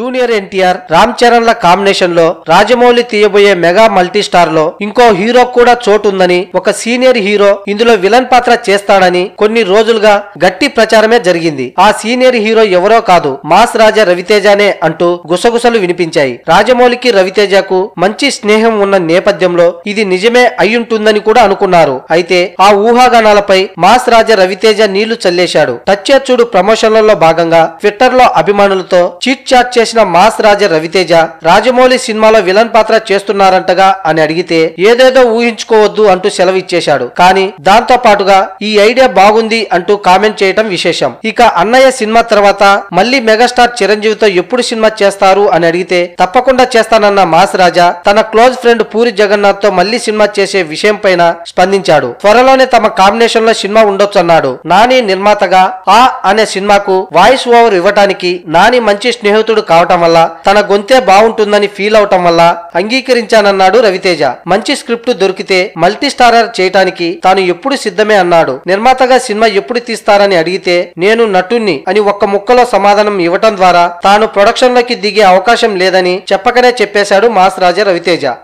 junior NTR Ram Charan ల combination లో రాజమౌళి తీయబోయే మెగా మల్టీ స్టార్ లో ఇంకో హీరో కూడా చోటు ఉందని ఒక సీనియర్ హీరో ఇందులో విలన్ పాత్ర చేస్తాడని కొన్ని రోజులుగా గట్టి ప్రచారమే జరిగింది ఆ సీనియర్ హీరో ఎవరో కాదు మాస్ రాజా రవితేజనే అంటూ గుసగుసలు వినిపించాయి రాజమౌళికి రవితేజకు మంచి స్నేహం ఉన్న నేపథ్యంలో ఇది నిజమే అయ్యుంటుందని కూడా అనుకున్నారు అయితే ఆ ఊహాగానాలపై మాస్ రాజా రవితేజ నీళ్లు చల్లేశాడు టచ్ చూడు ప్రమోషన్లలో భాగంగా ట్విట్టర్ లో అభిమానులతో చీట్ చాట్ చేసిన మాస్ రాజా రవితేజ రాజమౌళి సినిమాలో విలన్ పాత్ర చేస్తున్నారంటగా అని అడిగితే ఏదేదో ఊహించుకోవద్దు అంటూ సెలవిచ్చేశాడు కానీ దాంతో పాటుగా ఈ ఐడియా బాగుంది అంటూ కామెంట్ చేయటం విశేషం ఇక అన్నయ్య సినిమా తర్వాత మళ్ళీ మెగాస్టార్ చిరంజీవితో ఎప్పుడు సినిమా చేస్తారు అని అడిగితే తప్పకుండా చేస్తానన్న మాస్ రాజా తన క్లోజ్ ఫ్రెండ్ పూరి జగన్నాథ్ తో మళ్ళీ సినిమా చేసే విషయం పైన స్పందించాడు త్వరలోనే తమ కాంబినేషన్ లో సినిమా ఉండొచ్చు అన్నాడు నాని నిర్మాతగా ఆ అనే సినిమాకు వాయిస్ ఓవర్ ఇవ్వటానికి నాని మంచి స్నేహితుడు కావటం వల్ల తన గొంతే బాగుంటుందని ఫీల్ అవటం వల్ల అంగీకరించానన్నాడు రవితేజ మంచి స్క్రిప్ట్ దొరికితే మల్టీ స్టారర్ చేయటానికి తాను ఎప్పుడు సిద్ధమే అన్నాడు నిర్మాతగా సినిమా ఎప్పుడు తీస్తారని అడిగితే నేను నటుణ్ణి అని ఒక్క ముక్కలో సమాధానం ఇవ్వటం ద్వారా తాను ప్రొడక్షన్ లోకి దిగే అవకాశం లేదని చెప్పకనే చెప్పేశాడు మాస్ రాజా రవితేజ